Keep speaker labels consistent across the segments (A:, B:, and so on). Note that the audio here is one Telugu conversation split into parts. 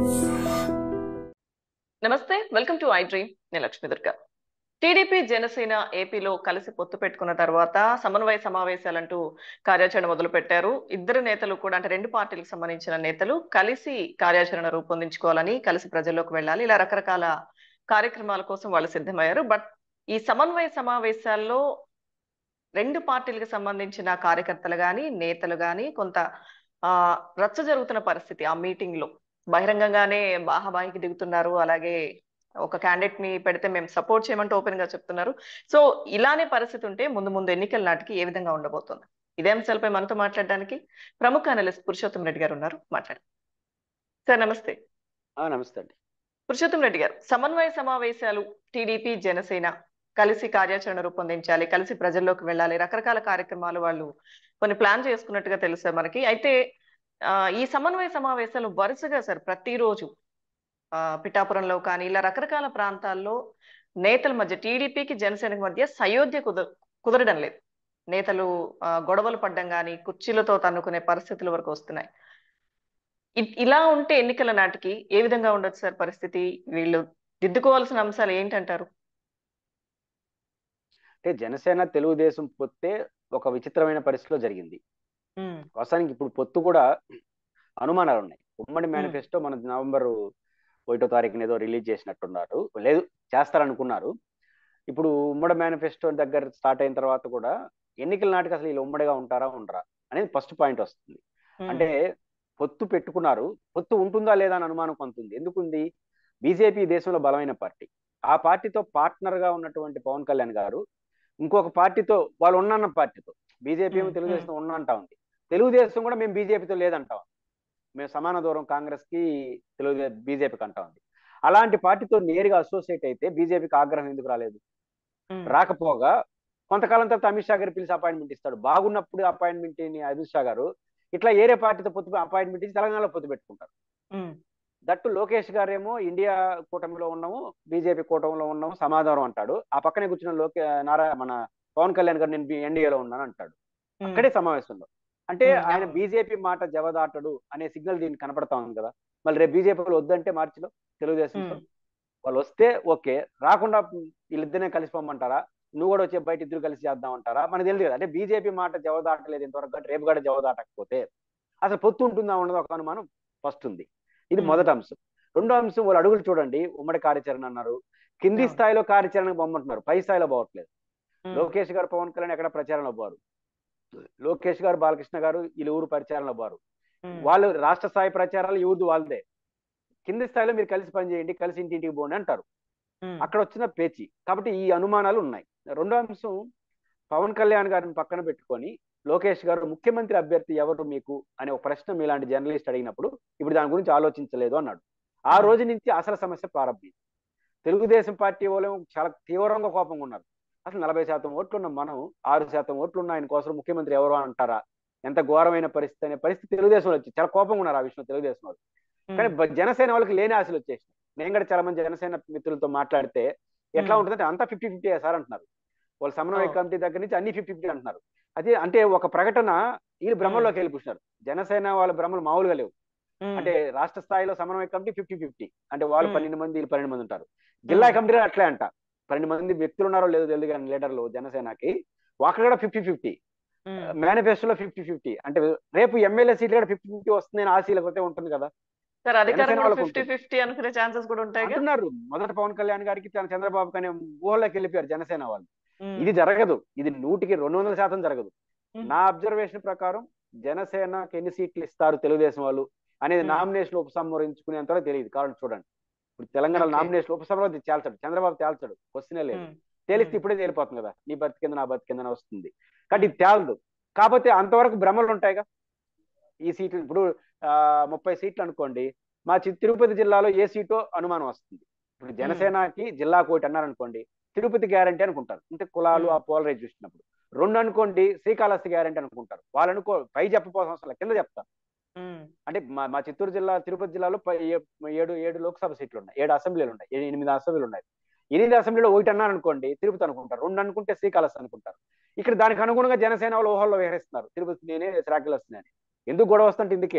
A: నమస్తే వెల్కమ్ టు ఐ డ్రీమ్ నేను లక్ష్మీ దుర్గా టీడీపీ జనసేన ఏపీలో కలిసి పొత్తు పెట్టుకున్న తర్వాత సమన్వయ సమావేశాలంటూ కార్యాచరణ మొదలు పెట్టారు ఇద్దరు నేతలు కూడా అంటే రెండు పార్టీలకు సంబంధించిన నేతలు కలిసి కార్యాచరణ రూపొందించుకోవాలని కలిసి ప్రజల్లోకి వెళ్ళాలి ఇలా రకరకాల కార్యక్రమాల కోసం వాళ్ళు సిద్ధమయ్యారు బట్ ఈ సమన్వయ సమావేశాల్లో రెండు పార్టీలకు సంబంధించిన కార్యకర్తలు గాని నేతలు గాని కొంత ఆ రచ్చ జరుగుతున్న పరిస్థితి ఆ మీటింగ్ లో బహిరంగంగానే బాహాబాహికి దిగుతున్నారు అలాగే ఒక క్యాండిడేట్ ని పెడితే మేము సపోర్ట్ చేయమంటూ ఓపెన్ గా చెప్తున్నారు సో ఇలానే పరిస్థితి ఉంటే ముందు ముందు ఎన్నికల నాటికి ఏ విధంగా ఉండబోతుంది ఇదే అంశాలపై మనతో మాట్లాడడానికి ప్రముఖ అనలిస్ట్ పురుషోత్తం రెడ్డి గారు ఉన్నారు మాట్లాడు సార్ నమస్తే
B: ఆ, నమస్తే అండి
A: పురుషోత్తం రెడ్డి గారు సమన్వయ సమావేశాలు టీడీపీ జనసేన కలిసి కార్యాచరణ రూపొందించాలి కలిసి ప్రజల్లోకి వెళ్ళాలి రకరకాల కార్యక్రమాలు వాళ్ళు కొన్ని ప్లాన్ చేసుకున్నట్టుగా తెలుసా మనకి అయితే ఆ, ఈ సమన్వయ సమావేశాలు వరుసగా సార్ ప్రతిరోజు ఆ, పిఠాపురంలో కానీ ఇలా రకరకాల ప్రాంతాల్లో నేతల మధ్య టీడీపీకి జనసేనకి మధ్య సయోధ్య కుదర కుదరడం లేదు నేతలు ఆ, గొడవలు పడ్డం కానీ కుర్చీలతో తన్నుకునే పరిస్థితుల వరకు వస్తున్నాయి ఇ- ఇలా ఉంటే ఎన్నికల నాటికి ఏ విధంగా ఉండొచ్చు సార్ పరిస్థితి వీళ్ళు దిద్దుకోవాల్సిన అంశాలు ఏంటంటారు
B: అంటే జనసేన తెలుగుదేశం పొత్తే ఒక విచిత్రమైన పరిస్థితిలో జరిగింది
A: ఉమ్,
B: వాస్తవానికి ఇప్పుడు పొత్తు కూడా అనుమానాలు ఉన్నాయి ఉమ్మడి మేనిఫెస్టో మన నవంబర్ ఒకటో తారీఖున ఏదో రిలీజ్ చేసినట్టున్నారు లేదు చేస్తారనుకున్నారు ఇప్పుడు ఉమ్మడి మేనిఫెస్టో దగ్గర స్టార్ట్ అయిన తర్వాత కూడా ఎన్నికల నాటికి అసలు వీళ్ళు ఉమ్మడిగా ఉంటారా ఉండరా అనేది ఫస్ట్ పాయింట్ వస్తుంది
A: ఉమ్,
B: అంటే పొత్తు పెట్టుకున్నారు పొత్తు ఉంటుందా లేదా అని అనుమానం కొంత ఉంది ఎందుకుంది బీజేపీ దేశంలో బలమైన పార్టీ ఆ పార్టీతో పార్ట్నర్ గా ఉన్నటువంటి పవన్ కళ్యాణ్ గారు ఇంకొక పార్టీతో వాళ్ళు ఉన్న పార్టీతో బీజేపీ ఏమో
A: మ్మ్,
B: తెలుగుదేశం ఉన్న అంటా ఉంది తెలుగుదేశం కూడా మేము బీజేపీతో లేదంటా ఉంది మేము సమాన దూరం కాంగ్రెస్ కి తెలుగు బీజేపీకి అంటా ఉంది అలాంటి పార్టీతో నేరుగా అసోసియేట్ అయితే బీజేపీకి ఆగ్రహం ఎందుకు రాలేదు
A: ఉమ్,
B: రాకపోగా కొంతకాలం తర్వాత అమిత్ షా గారు పిలిచి అపాయింట్మెంట్ ఇస్తాడు బాగున్నప్పుడు అపాయింట్మెంట్ అమిత్ షా గారు ఇట్లా ఏరే పార్టీతో పొత్తు అపాయింట్మెంట్ ఇచ్చి తెలంగాణలో పొత్తు పెట్టుకుంటారు
A: ఉమ్,
B: దట్టు లోకేష్ గారేమో ఇండియా కూటమిలో ఉన్నాము బీజేపీ కూటమిలో ఉన్నాము సమాధానం అంటాడు ఆ పక్కనే కూర్చున్న లోకే నారా మన పవన్ కళ్యాణ్ గారు నేను ఎన్డీఏలో ఉన్నాను అంటాడు
A: ఉమ్,
B: అక్కడే సమావేశంలో అంటే
A: ఉమ్,
B: ఆయన
A: అవును.
B: బీజేపీ మాట జవదాటడు అనే సిగ్నల్ దీనికి కనపడతా ఉంది కదా మళ్ళీ రేపు బీజేపీ వాళ్ళు వద్దంటే మార్చిలో తెలుగుదేశంతో
A: ఉమ్,
B: వాళ్ళు వస్తే ఓకే రాకుండా వీళ్ళిద్దరే కలిసిపోమంటారా నువ్వు కూడా వచ్చే బయట ఇద్దరు కలిసి చేద్దాం అంటారా మనకు తెలియదు కదా అంటే బీజేపీ మాట జవదాటలేదు ఇంతవరకు కానీ రేపు కూడా జవదాటకపోతే అసలు పొత్తు ఉంటుందా ఉండదు ఒక అనుమానం ఫస్ట్ ఉంది ఇది
A: Hmm.
B: మొదటి అంశం రెండో అంశం వాళ్ళు అడుగులు చూడండి ఉమ్మడి కార్యాచరణ అన్నారు కింది
A: అవును.
B: స్థాయిలో కార్యాచరణకు బొమ్మంటున్నారు పై స్థాయిలో పోవట్లేదు
A: ఉమ్,
B: లోకేష్ గారు పవన్ కళ్యాణ్ ఎక్కడ ప్రచారంలో పోరు లోకేష్ గారు బాలకృష్ణ గారు వీళ్ళు ఊరు ప్రచారంలో పోరు
A: ఉమ్,
B: వాళ్ళు రాష్ట్ర స్థాయి ప్రచారాలు యూత్ వాళ్ళదే కింది స్థాయిలో మీరు కలిసి పనిచేయండి కలిసి ఇంటింటికి పోండి అంటారు
A: ఉమ్,
B: అక్కడ వచ్చిన పేచి కాబట్టి ఈ అనుమానాలు ఉన్నాయి రెండో అంశం పవన్ కళ్యాణ్ గారిని పక్కన పెట్టుకొని లోకేష్ గారు ముఖ్యమంత్రి అభ్యర్థి ఎవరు మీకు అనే ఒక ప్రశ్న మీలాంటి జర్నలిస్ట్ అడిగినప్పుడు ఇప్పుడు దాని గురించి ఆలోచించలేదు అన్నాడు ఆ
A: Hmm.
B: రోజు నుంచి అసలు సమస్య ప్రారంభమైంది తెలుగుదేశం పార్టీ వాళ్ళు చాలా తీవ్రంగా కోపంగా ఉన్నారు అసలు నలభై శాతం ఓట్లున్న మనం ఆరు శాతం ఓట్లున్న ఆయన కోసం ముఖ్యమంత్రి ఎవరు అంటారా ఎంత ఘోరమైన పరిస్థితి అనే పరిస్థితి తెలుగుదేశంలో వచ్చి చాలా కోపంగా ఉన్నారు ఆ విషయంలో తెలుగుదేశం వాళ్ళు
A: ఉమ్,
B: కానీ బ- జనసేన వాళ్ళకి లేని ఆశలు వచ్చేసినాయి నేను కూడా చాలా మంది జనసేన మిత్రులతో మాట్లాడితే ఎట్లా
A: Hmm.
B: ఉంటుందంటే అంతా ఫిఫ్టీ ఫిఫ్టీ సార్ అంటున్నారు వాళ్ళు సమన్వయ
A: Oh.
B: కమిటీ దగ్గర నుంచి అన్ని ఫిఫ్టీ ఫిఫ్టీ అంటున్నారు అదే అంటే ఒక ప్రకటన వీళ్ళు భ్రమల్లోకి వెళ్ళి కూర్చున్నారు జనసేన వాళ్ళ భ్రమలు మామూలుగా లేవు
A: ఉమ్,
B: అంటే రాష్ట్ర స్థాయిలో సమన్వయ కమిటీ ఫిఫ్టీ ఫిఫ్టీ అంటే వాళ్ళు
A: Hmm.
B: పన్నెండు మంది వీళ్ళు పన్నెండు మంది ఉంటారు జిల్లా
A: Hmm.
B: కమిటీలో అట్లే అంట పన్నెండు మంది వ్యక్తులు ఉన్నారో లేదో తెలియదు కానీ లీడర్లు జనసేనకి అక్కడ కూడా ఫిఫ్టీ ఫిఫ్టీ
A: ఉమ్,
B: మేనిఫెస్టోలో ఫిఫ్టీ ఫిఫ్టీ అంటే రేపు ఎమ్మెల్యే సీట్లు కూడా ఫిఫ్టీ ఫిఫ్టీ వస్తుందని ఆశీలకపోతే ఉంటుంది కదా
A: సార్ అధికారం
B: జనసేన
A: కూడా
B: వాళ్ళకు
A: ఫిఫ్టీ ఫిఫ్టీ అనుకునే ఛాన్సెస్ కూడా ఉంటాయి
B: అంటున్నారు మొదట పవన్ కళ్యాణ్ గారికి తన చంద్రబాబు కానీ ఊహలోకి వెళ్ళిపోయారు జనసేన వాళ్ళు ఇది జరగదు ఇది నూటికి రెండు వందల శాతం జరగదు
A: Hmm.
B: నా అబ్జర్వేషన్ ప్రకారం జనసేనకి ఎన్ని సీట్లు ఇస్తారు తెలుగుదేశం వాళ్ళు అనేది
A: Hmm.
B: నామినేషన్ ఉపసంహరించుకునేంత తెలియదు కాబట్టి చూడండి ఇప్పుడు తెలంగాణ
A: Okay.
B: నామినేషన్ ఉపసంహరణ తేల్చాడు చంద్రబాబు తేల్చాడు క్వశ్చనే లేదు తేలిస్తే ఇప్పుడే తేలిపోతుంది కదా నీ బతి కింద నా బతి కింద వస్తుంది కాబట్టి ఇది తేలదు కాకపోతే అంతవరకు భ్రమలు ఉంటాయిగా ఈ సీట్లు ఇప్పుడు ఆ, ముప్పై సీట్లు అనుకోండి మా చి- తిరుపతి జిల్లాలో ఏ సీటో అనుమానం వస్తుంది ఇప్పుడు జనసేనకి జిల్లా కోటి అన్నారనుకోండి తిరుపతి గ్యారంటీ అనుకుంటారు అంటే కులాలు ఆ పోలరైజ్ చూసినప్పుడు రెండు అనుకోండి శ్రీకాళహస్తి గ్యారంటీ అనుకుంటారు వాళ్ళు అనుకో పై చెప్పపోసం అసలు కింద చెప్తారు అంటే మా మా చిత్తూరు జిల్లా తిరుపతి జిల్లాలో పై- ఏ- ఏడు ఏడు లోక్సభ సీట్లు ఉన్నాయి ఏడు అసెంబ్లీలు ఉన్నాయి ఏ- ఎనిమిది అసెంబ్లీలు ఉన్నాయి ఎనిమిది అసెంబ్లీలో ఒకటి అన్నారు అనుకోండి తిరుపతి అనుకుంటారు రెండు అనుకుంటే శ్రీకాళహస్తి అనుకుంటారు ఇక్కడ దానికి అనుగుణంగా జనసేన వాళ్ళు ఊహల్లో విహరిస్తున్నారు తిరుపతి నేనే శ్రీకాళహస్తి అని ఎందుకు గొడవ వస్తుంటే ఇందుకే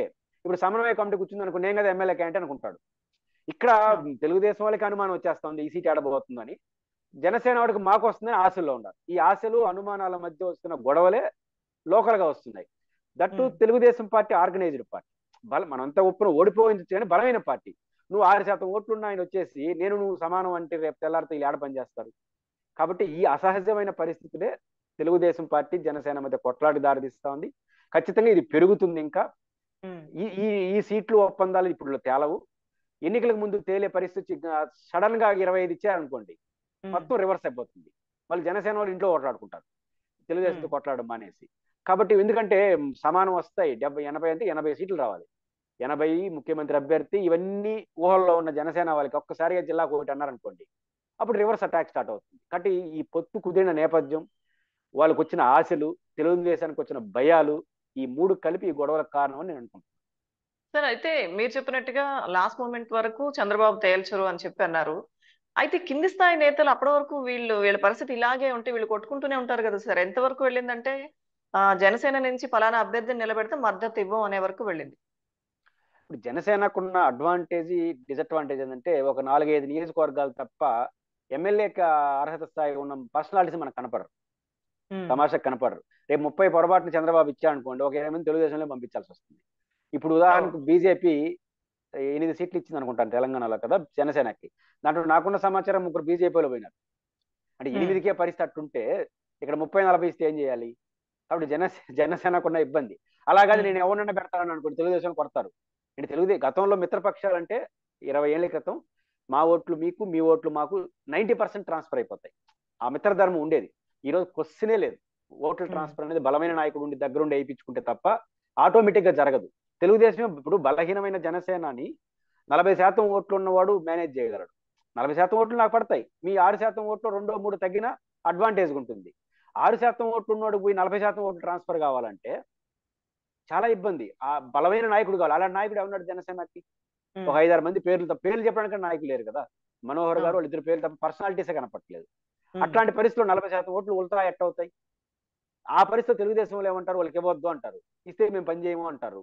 B: ఇప్పుడు సమన్వయ కమిటీ కూర్చుంది అనుకో నేను కదా ఎమ్మెల్యే క్యాంటే అనుకుంటాడు ఇక్కడ తెలుగుదేశం వాళ్ళకి అనుమానం వచ్చేస్తుంది ఈ సీట్ ఆడబోతుందని జనసేన వాడికి మాకు వస్తుందని ఆశల్లో ఉండాలి ఈ ఆశలు అనుమానాల మధ్య వస్తున్న గొడవలే లోకల్ గా వస్తున్నాయి that
A: Hmm.
B: Telugu Desam party organised party బల మనంతా ఒప్పున ఓడిపోయింది కానీ బలమైన పార్టీ నువ్వు ఆరు శాతం ఓట్లున్న ఆయన వచ్చేసి నేను నువ్వు సమానం అంటే రేపు తెల్లారితో వీళ్ళు ఏడ పని చేస్తారు కాబట్టి ఈ అసహజమైన పరిస్థితులే తెలుగుదేశం పార్టీ జనసేన మధ్య కొట్లాడి దారితీస్తా ఉంది ఖచ్చితంగా ఇది పెరుగుతుంది ఇంకా
A: ఉమ్,
B: ఈ ఈ ఈ సీట్లు ఒప్పందాలు ఇప్పుడు తేలవు ఎన్నికలకు ముందు తేలే పరిస్థితి సడన్ గా ఇరవై ఐదు ఇచ్చారనుకోండి
A: ఉమ్,
B: మొత్తం రివర్స్ అయిపోతుంది మళ్ళీ జనసేన వాళ్ళు ఇంట్లో కొట్లాడుకుంటారు తెలుగుదేశంతో
A: Hmm.
B: కొట్లాడడం మానేసి కాబట్టి ఎందుకంటే సమానం వస్తాయి డెబ్బై ఎనభై అంటే ఎనభై సీట్లు రావాలి ఎనభై ముఖ్యమంత్రి అభ్యర్థి ఇవన్నీ ఊహల్లో ఉన్న జనసేన వాళ్ళకి ఒక్కసారిగా జిల్లాకు ఒకటి అన్నారనుకోండి అప్పుడు రివర్స్ అటాక్ స్టార్ట్ అవుతుంది కాబట్టి ఈ పొత్తు కుదిరిన నేపథ్యం వాళ్ళకు వచ్చిన ఆశలు తెలుగుదేశానికి వచ్చిన భయాలు ఈ మూడు కలిపి ఈ గొడవలకు కారణం అని నేను అనుకుంటున్నాను
A: సార్ అయితే మీరు చెప్పినట్టుగా లాస్ట్ మూమెంట్ వరకు చంద్రబాబు తేల్చరు అని చెప్పి అన్నారు అయితే కింది స్థాయి నేతలు అప్పటి వరకు వీళ్ళు వీళ్ళ పరిస్థితి ఇలాగే ఉంటే వీళ్ళు కొట్టుకుంటూనే ఉంటారు కదా సార్ ఎంతవరకు వెళ్ళిందంటే ఆ జనసేన నుంచి ఫలానా అభ్యర్థిని నిలబెడితే మద్దతు ఇవ్వం అనే వరకు వెళ్ళింది
B: ఇప్పుడు జనసేనకున్న అడ్వాంటేజ్ డిసడ్వాంటేజ్ ఏంటంటే ఒక నాలుగైదు నియోజకవర్గాలు తప్ప ఎమ్మెల్యేకి అర్హత స్థాయి ఉన్న పర్సనాలిటీస్ మనకు కనపడరు
A: ఉమ్,
B: తమాషకు కనపడరు రేపు ముప్పై పొరపాటున చంద్రబాబు ఇచ్చారనుకోండి ఒక ఇరవై మంది తెలుగుదేశంలో పంపించాల్సి వస్తుంది ఇప్పుడు ఉదాహరణకు బీజేపీ ఎనిమిది సీట్లు ఇచ్చింది అనుకుంటాను తెలంగాణలో కదా జనసేనకి దాంట్లో నాకున్న సమాచారం ముగ్గురు బీజేపీలో పోయినారు అంటే
A: Hmm.
B: ఎనిమిదికే పరిస్థితి అట్టుంటే ఇక్కడ ముప్పై నలభై ఇస్తే ఏం చేయాలి కాబట్టి జన జనసేనకున్న ఇబ్బంది అలాగే
A: Hmm.
B: నేను ఎవరినైనా పెడతానని అనుకోండి తెలుగుదేశం కొడతారు అంటే తెలుగుదే గతంలో మిత్రపక్షాలు అంటే ఇరవై ఏళ్ల క్రితం మా ఓట్లు మీకు మీ ఓట్లు మాకు నైంటీ పర్సెంట్ ట్రాన్స్ఫర్ అయిపోతాయి ఆ మిత్రధర్మం ఉండేది ఈ రోజు క్వశ్చనే లేదు ఓట్ల
A: Hmm.
B: ట్రాన్స్ఫర్ అనేది బలమైన నాయకుడు ఉండి దగ్గరుండి వేయించుకుంటే తప్ప ఆటోమేటిక్ గా జరగదు తెలుగుదేశం ఇప్పుడు బలహీనమైన జనసేనని నలభై శాతం ఓట్లు ఉన్నవాడు మేనేజ్ చేయగలడు నలభై శాతం ఓట్లు నాకు పడతాయి మీ ఆరు శాతం ఓట్లు రెండో మూడు తగ్గిన అడ్వాంటేజ్ ఉంటుంది ఆరు శాతం ఓట్లు ఉన్నవాడు పోయి నలభై శాతం ఓట్లు ట్రాన్స్ఫర్ కావాలంటే చాలా ఇబ్బంది ఆ బలమైన నాయకుడు కావాలి అలాంటి నాయకుడు ఎవరున్నాడు జనసేనకి
A: ఉమ్,
B: ఒక ఐదారు మంది పేర్లు తప్ప పేర్లు చెప్పడానికి నాయకులు లేరు కదా మనోహర్ గారు
A: అవును.
B: వాళ్ళు ఇద్దరు పేర్లు తప్ప పర్సనాలిటీసే కనపట్లేదు
A: ఉమ్,
B: అట్లాంటి పరిస్థితుల్లో నలభై శాతం ఓట్లు ఉల్టా ఎట్ట అవుతాయి ఆ పరిస్థితి తెలుగుదేశంలో ఏమంటారు వాళ్ళకి ఇవ్వద్దు అంటారు ఇస్తే మేము పని చేయము అంటారు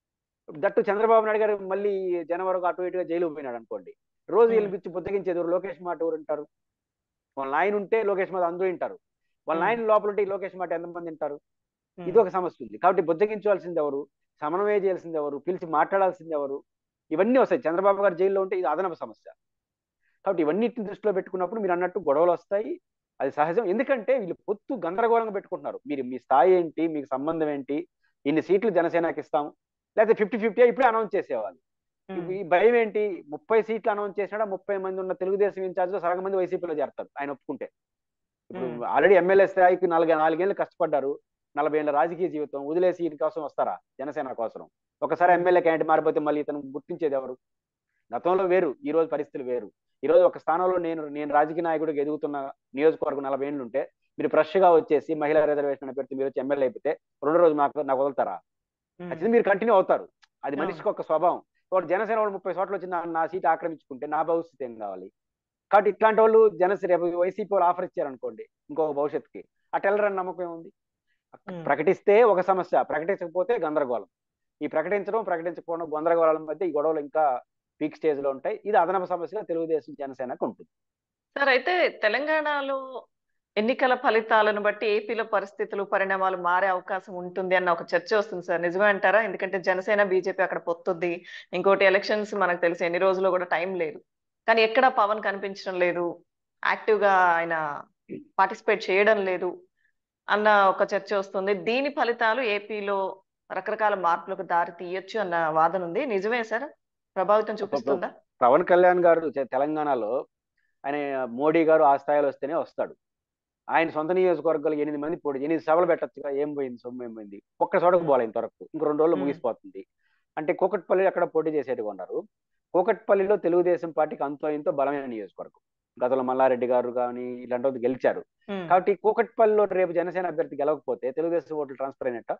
B: దట్టు చంద్రబాబు నాయుడు గారు మళ్ళీ జనవరకు అటు ఇటుగా జైలు పోయినాడు అనుకోండి రోజు
A: Hmm.
B: వీళ్ళు పిచ్చి బుద్ధగించేది ఎవరు లోకేష్ మాట ఎవరు ఉంటారు వాళ్ళ నాయన ఉంటే లోకేష్ మాట అందరూ వింటారు వాళ్ళ
A: Hmm.
B: నాయన లోపల ఉంటే ఈ లోకేష్ మాట ఎంతమంది వింటారు
A: ఉమ్,
B: ఇది ఒక సమస్య ఉంది కాబట్టి బుద్ధగించాల్సింది ఎవరు సమన్వయం చేయాల్సింది ఎవరు పిలిచి మాట్లాడాల్సింది ఎవరు ఇవన్నీ వస్తాయి చంద్రబాబు గారు జైల్లో ఉంటే ఇది అదనపు సమస్య కాబట్టి ఇవన్నిటిని దృష్టిలో పెట్టుకున్నప్పుడు మీరు అన్నట్టు గొడవలు వస్తాయి అది సహజం ఎందుకంటే వీళ్ళు పొత్తు గందరగోళంగా పెట్టుకుంటున్నారు మీరు మీ స్థాయి ఏంటి మీకు సంబంధం ఏంటి ఇన్ని సీట్లు జనసేనకి ఇస్తాం లేకపోతే ఫిఫ్టీ ఫిఫ్టీ ఇప్పుడే అనౌన్స్ చేసేవాళ్ళు
A: ఉమ్,
B: ఈ భయం ఏంటి ముప్పై సీట్లు అనౌన్స్ చేసినా ముప్పై మంది ఉన్న తెలుగుదేశం ఇన్ఛార్జ్ లో సగం మంది వైసీపీలో చేరతారు ఆయన ఒప్పుకుంటే ఇప్పుడు
A: Hmm.
B: ఆల్రెడీ ఎమ్మెల్యే స్థాయికి నాలుగు నాలుగేళ్ళు కష్టపడ్డారు నలభై ఏళ్ళ రాజకీయ జీవితం వదిలేసి ఈయన కోసం వస్తారా జనసేన కోసం ఒకసారి ఎమ్మెల్యే క్యాండిడేట్ మారిపోతే మళ్ళీ ఇతను గుర్తించేది ఎవరు గతంలో వేరు ఈ రోజు పరిస్థితులు వేరు ఈ రోజు ఒక స్థానంలో నేను నేను రాజకీయ నాయకుడికి ఎదుగుతున్న నియోజకవర్గం నలభై ఏళ్ళు ఉంటే మీరు ఫ్రెష్ గా వచ్చేసి మహిళా రిజర్వేషన్ అని పెడితే మీరు వచ్చి ఎమ్మెల్యే అయిపోతే రెండో రోజు నాకు నాకు వదులుతారా
A: ఉమ్,
B: ఖచ్చితంగా మీరు కంటిన్యూ అవుతారు అది
A: అవును.
B: మనిషికి ఒక స్వభావం ఒకటి జనసేన వాళ్ళు ముప్పై చోట్ల వచ్చి నా- నా సీట్ ఆక్రమించుకుంటే నా భవిష్యత్తు ఏం కావాలి కాబట్టి ఇట్లాంటి వాళ్ళు జనసేన రేపు వైసీపీ వాళ్ళు ఆఫర్ ఇచ్చారనుకోండి ఇంకొక భవిష్యత్తుకి అటు వెళ్ళరని నమ్మకం ఉంది
A: ఉమ్.
B: ప్రకటిస్తే ఒక సమస్య ప్రకటించకపోతే గందరగోళం ఈ ప్రకటించడం ప్రకటించకపోవడం గందరగోళాల మధ్య ఈ గొడవలు ఇంకా పీక్ స్టేజ్ లో ఉంటాయి ఇది అదనపు సమస్యగా తెలుగుదేశం జనసేనకు ఉంటుంది
A: సార్ అయితే తెలంగాణలో ఎన్నికల ఫలితాలను బట్టి ఏపీలో పరిస్థితులు పరిణామాలు మారే అవకాశం ఉంటుంది అన్న ఒక చర్చ వస్తుంది సార్ నిజమే అంటారా ఎందుకంటే జనసేన బీజేపీ అక్కడ పొత్తుంది ఇంకోటి ఎలక్షన్స్ మనకు తెలిసి ఎన్ని రోజులు కూడా టైం లేదు కానీ ఎక్కడ పవన్ కనిపించడం లేదు యాక్టివ్ గా ఆయన పార్టిసిపేట్ చేయడం లేదు అన్న ఒక చర్చ వస్తుంది దీని ఫలితాలు ఏపీలో రకరకాల మార్పులకు దారి తీయొచ్చు అన్న వాదన ఉంది నిజమే సార్ ప్రభావితం చూపిస్తుందా
B: పవన్ కళ్యాణ్ గారు తె- తెలంగాణలో ఆయన మోడీ గారు ఆ స్థాయిలో వస్తేనే వస్తాడు ఆయన సొంత నియోజకవర్గాలు ఎనిమిది మంది పోటీ ఎనిమిది సభలు పెట్టచ్చుగా ఏం పోయింది సొమ్ము ఏం పోయింది ఒక్క చోటకు పోలే ఇంతవరకు ఇంకో రెండు రోజులు
A: Hmm.
B: ముగిసిపోతుంది అంటే కూకట్పల్లి అక్కడ పోటీ చేసేట్టుగా ఉన్నారు కూకట్పల్లిలో తెలుగుదేశం పార్టీకి అంతో ఇంతో బలమైన నియోజకవర్గం గతంలో మల్లారెడ్డి గారు కానీ ఇలాంటి వాళ్ళు గెలిచారు
A: ఉమ్,
B: కాబట్టి కూకట్పల్లిలో రేపు జనసేన అభ్యర్థి గెలవకపోతే తెలుగుదేశం ఓట్లు ట్రాన్స్ఫర్ అయినట్ట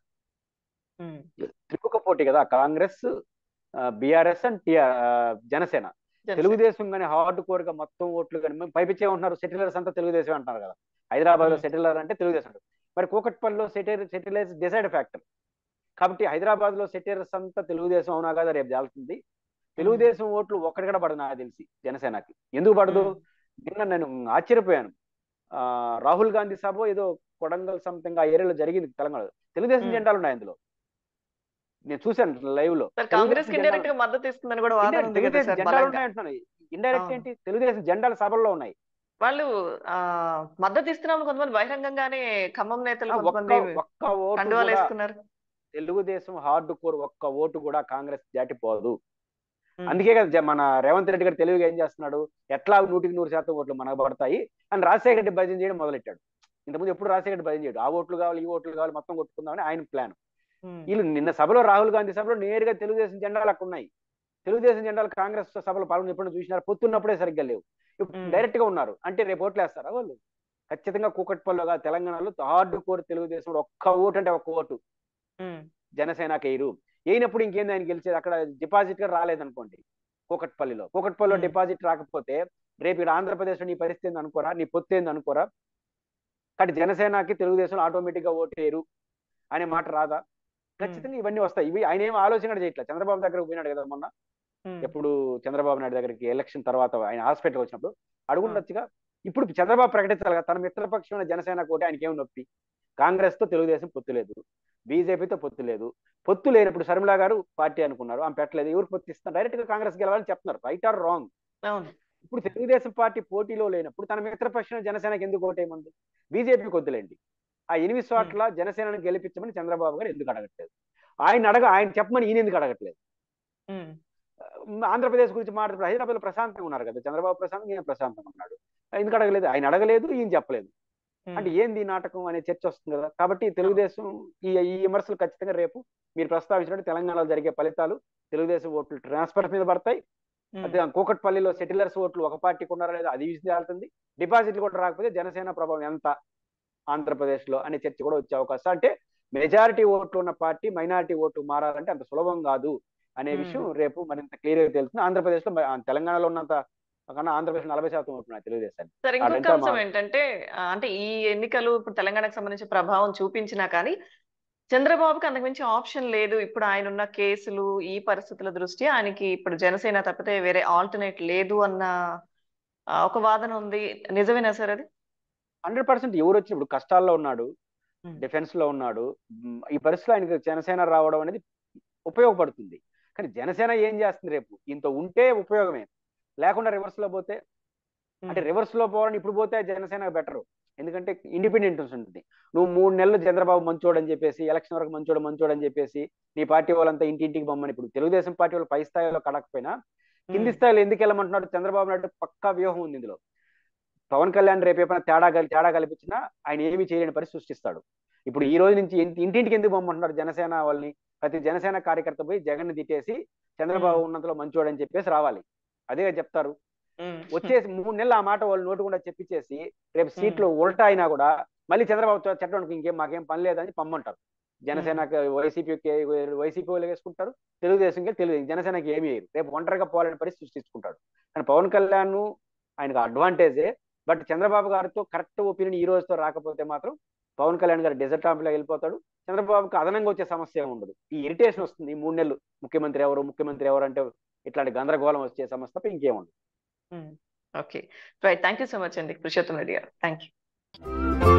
A: ఉమ్,
B: త్రిముఖ పోటీ కదా Congress BRS and T R Jana Sena
A: Jana Sena.
B: Telugu Desam కానీ హార్డ్ కోర్ గా మొత్తం ఓట్లు కానీ పైపిచ్చే ఉంటున్నారు సెటిలర్స్ అంతా తెలుగుదేశం అంటున్నారు కదా హైదరాబాద్ లో
A: Hmm.
B: సెటిలర్ అంటే తెలుగుదేశం మరి కూకట్పల్లిలో సెటిల్ సెటిలర్స్ డిసైడ్ ఫ్యాక్టర్ కాబట్టి హైదరాబాద్ లో సెటర్స్ అంతా తెలుగుదేశం అవునా కదా రేపు జాలుతుంది తెలుగుదేశం ఓట్లు ఒక్కడి కూడా పడదు నాకు తెలిసి జనసేనకి ఎందుకు పడదు నిన్న నేను ఆశ్చర్యపోయాను ఆ రాహుల్ గాంధీ సభ ఏదో కొడంగల్ సంథింగ్ ఆ ఏరియాలో జరిగింది తెలంగాణలో తెలుగుదేశం
A: Hmm.
B: జెండాలు ఉన్నాయి అందులో నేను చూశాను లైవ్ లో
A: సార్ కాంగ్రెస్ కి ఇండైరెక్ట్ గా మద్దతు ఇస్తుందని కూడా వాదన ఉంది కదా
B: తెలుగుదేశం
A: సార్
B: జెండాలు
A: బలంగా.
B: ఉన్నాయి అంటున్నాను ఇండైరెక్ట్
A: అవును.
B: ఏంటి తెలుగుదేశం జెండాలు సభల్లో ఉన్నాయి
A: వాళ్ళు ఆ మద్దతు ఇస్తున్నామని కొంతమంది బహిరంగంగానే ఖమ్మం నేతలు
B: ఆ,
A: కొంతమంది
B: ఒక్క ఒక్క ఓటు
A: కండువాలు
B: కూడా
A: వేసుకున్నారు
B: తెలుగుదేశం హార్డ్ కోర్ ఒక్క ఓటు కూడా కాంగ్రెస్ దాటిపోదు
A: ఉమ్.
B: అందుకే కదా జ- మన రేవంత్ రెడ్డి గారు తెలివిగా ఏం చేస్తున్నాడు ఎట్లా నూటికి నూరు శాతం ఓట్లు మనకు పడతాయి అని రాజశేఖర రెడ్డి భజన చేయడం మొదలెట్టాడు ఇంతకుముందు ఎప్పుడు రాజశేఖర రెడ్డి భజన చేయడు ఆ ఓట్లు కావాలి ఈ ఓట్లు కావాలి మొత్తం కొట్టుకుందామని ఆయన ప్లాన్
A: ఉమ్.
B: వీళ్ళు నిన్న సభలో రాహుల్ గాంధీ సభలో నేరుగా తెలుగుదేశం జెండాలు అక్కడ ఉన్నాయి తెలుగుదేశం జెండాలు కాంగ్రెస్ సభలో పాల్గొని ఎప్పుడు చూసినారు పొత్తున్నప్పుడే సరిగ్గా లేవు ఇప్పుడు
A: మ్మ్.
B: డైరెక్ట్ గా ఉన్నారు అంటే రేపు ఓట్లు వేస్తారా వాళ్ళు ఖచ్చితంగా కూకట్పల్లిలో కాదు తెలంగాణలో హార్డ్ కోర్ తెలుగుదేశం ఒక్క ఓటు అంటే ఒక్క ఓటు
A: ఉమ్.
B: జనసేనకి ఎయిరు అయినప్పుడు ఇంకేంది ఆయన గెలిచేది అక్కడ డిపాజిట్ గా రాలేదనుకోండి కూకట్పల్లిలో కూకట్పల్లిలో
A: Hmm.
B: డిపాజిట్ రాకపోతే రేపు ఇక్కడ ఆంధ్రప్రదేశ్లో నీ పరిస్థితి ఏంది అనుకోరా నీ పొత్తు ఏంది అనుకోరా కాబట్టి జనసేనకి తెలుగుదేశం ఆటోమేటిక్ గా ఓటేరు అనే మాట రాదా ఖచ్చితంగా ఇవన్నీ వస్తాయి ఇవి ఆయన ఏం ఆలోచన కూడా చేయట్లేదు చంద్రబాబు దగ్గరకు పోయినాడు కదా మొన్న
A: ఉమ్.
B: ఎప్పుడు చంద్రబాబు నాయుడు దగ్గరికి ఎలక్షన్ తర్వాత ఆయన హాస్పిటల్ వచ్చినప్పుడు అడుగుండొచ్చుగా ఇప్పుడు చంద్రబాబు ప్రకటించాలి కదా తన మిత్రపక్షమైన జనసేన కోటి ఆయనకి ఏం నొప్పి కాంగ్రెస్ తో తెలుగుదేశం పొత్తు లేదు బీజేపీతో పొత్తు లేదు పొత్తు లేనప్పుడు శర్మిల గారు పార్టీ అనుకున్నారు ఆమె పెట్టలేదు ఎవరు పొత్తు ఇస్తున్నారు డైరెక్ట్ గా కాంగ్రెస్ గెలవాలని చెప్తున్నారు రైట్ ఆర్ రాంగ్
A: అవును
B: ఇప్పుడు తెలుగుదేశం పార్టీ పోటీలో లేనప్పుడు తన మిత్రపక్షం జనసేనకి ఎందుకు ఓటేయమంది బీజేపీకి వద్దులేండి ఆ ఎనిమిది చోట్ల జనసేనను గెలిపించమని చంద్రబాబు గారు ఎందుకు అడగట్లేదు ఆయన అడగ ఆయన చెప్పమని ఈయన ఎందుకు అడగట్లేదు
A: ఉమ్.
B: ఉమ్, ఆంధ్రప్రదేశ్ గురించి మాట్లాడుతూ హైదరాబాద్ లో ప్రశాంతంగా ఉన్నారు కదా చంద్రబాబు ప్రశాంతం ఈయన ప్రశాంతంగా ఉన్నాడు ఎందుకు అడగలేదు ఆయన అడగలేదు ఈయన చెప్పలేదు
A: ఉమ్.
B: అంటే ఏంది ఈ నాటకం అనే చర్చ వస్తుంది కదా కాబట్టి తెలుగుదేశం ఈ ఈ విమర్శలు ఖచ్చితంగా రేపు మీరు ప్రస్తావించినట్టు తెలంగాణలో జరిగే ఫలితాలు తెలుగుదేశం ఓట్లు ట్రాన్స్ఫర్ మీద పడతాయి
A: ఉమ్.
B: అదే కూకట్పల్లిలో సెటిలర్స్ ఓట్లు ఒక పార్టీకి ఉన్నారా లేదా అది విసిదాలుతుంది డిపాజిట్లు కూడా రాకపోతే జనసేన ప్రభావం ఎంత ఆంధ్రప్రదేశ్ లో అనే చర్చ కూడా వచ్చే అవకాశం అంటే మెజారిటీ ఓట్లు ఉన్న పార్టీ మైనారిటీ ఓట్లు మారాలంటే అంత సులభం కాదు అనే
A: Hmm.
B: విషయం రేపు మరింత క్లియర్ గా తెలుస్తుంది ఆంధ్రప్రదేశ్ లో మ- తెలంగాణలో ఉన్నంత కన్నా ఆంధ్రప్రదేశ్ నలభై శాతం ఓట్లు ఉన్నాయి తెలుగుదేశానికి
A: సరే ఇంకొక
B: అదంతా
A: అంశం
B: మా-
A: ఏంటంటే ఆ, అంటే ఈ ఎన్నికలు ఇప్పుడు తెలంగాణకు సంబంధించి ప్రభావం చూపించినా కానీ చంద్రబాబుకి అంతకుమించి ఆప్షన్ లేదు ఇప్పుడు ఆయన ఉన్న కేసులు ఈ పరిస్థితుల దృష్ట్యా ఆయనకి ఇప్పుడు జనసేన తప్పితే వేరే ఆల్టర్నేట్ లేదు అన్న ఆ, ఒక వాదన ఉంది నిజమేనా సార్ అది
B: హండ్రెడ్ పర్సెంట్ ఎవరు వచ్చి ఇప్పుడు కష్టాల్లో ఉన్నాడు
A: Hmm.
B: డిఫెన్స్ లో ఉన్నాడు మ్, ఈ పరిస్థితిలో ఆయనకి జనసేన రావడం అనేది ఉపయోగపడుతుంది కానీ జనసేన ఏం చేస్తుంది రేపు ఇంత ఉంటే ఉపయోగమే లేకుండా రివర్స్ లో పోతే అంటే రివర్స్ లో పోవాలని ఇప్పుడు పోతే జనసేన బెటర్ ఎందుకంటే ఇండిపెండెంట్ ఉంటుంది నువ్వు మూడు నెలలు చంద్రబాబు మంచోడు అని చెప్పేసి ఎలక్షన్ వరకు మంచోడు మంచోడు అని చెప్పేసి నీ పార్టీ వాళ్ళంతా ఇంటింటికి బొమ్మని ఇప్పుడు తెలుగుదేశం పార్టీ వాళ్ళు పై స్థాయిలో కడకపోయినా కింది స్థాయిలో ఎందుకు వెళ్ళమంటున్నాడు చంద్రబాబు నాయుడు పక్కా వ్యూహం ఉంది ఇందులో పవన్ కళ్యాణ్ రేపు ఏమైనా తేడా కలి తేడా కల్పించినా ఆయన ఏమీ చేయలేని పరిస్థితి సృష్టిస్తాడు ఇప్పుడు ఈ రోజు నుంచి ఇంటి- ఇంటింటికి ఎందుకు బొమ్మంటున్నారు జనసేన వాళ్ళని ప్రతి జనసేన కార్యకర్త పోయి జగన్ ని తిట్టేసి చంద్రబాబు ఉన్నంతలో మంచోడు అని చెప్పేసి రావాలి అదే చెప్తారు
A: ఉమ్.
B: వచ్చేసి మూడు నెలలు ఆ మాట వాళ్ళు నోటు కూడా చెప్పించేసి రేపు సీట్లు ఉల్టా అయినా కూడా మళ్ళీ చంద్రబాబు చెప్పడానికి ఇంకేం మాకేం పని లేదని పమ్మంటారు జనసేనకి వైసీపీకి వైసీపీ వాళ్ళు వేసుకుంటారు తెలుగుదేశంకి తెలుగు జనసేనకి ఏమీ వేయరు రేపు ఒంటరిగా పోవాలని పరిస్థితి సృష్టించుకుంటాడు కానీ పవన్ కళ్యాణ్ ఆయనకు అడ్వాంటేజే బట్ చంద్రబాబు గారితో కరెక్ట్ ఒపీనియన్ ఈ రోజుతో రాకపోతే మాత్రం పవన్ కళ్యాణ్ గారు డెజర్ట్ లో వెళ్ళిపోతాడు చంద్రబాబుకి అదనంగా వచ్చే సమస్య ఏమి ఉండదు ఈ ఇరిటేషన్ వస్తుంది ఈ మూడు నెలలు ముఖ్యమంత్రి ఎవరు ముఖ్యమంత్రి ఎవరు అంటే ఇట్లాంటి గందరగోళం వచ్చే సమస్య తప్ప ఇంకేముండదు
A: okay right thank you so much అండి పురుషోత్తం రెడ్డి గారు థ్యాంక్ యూ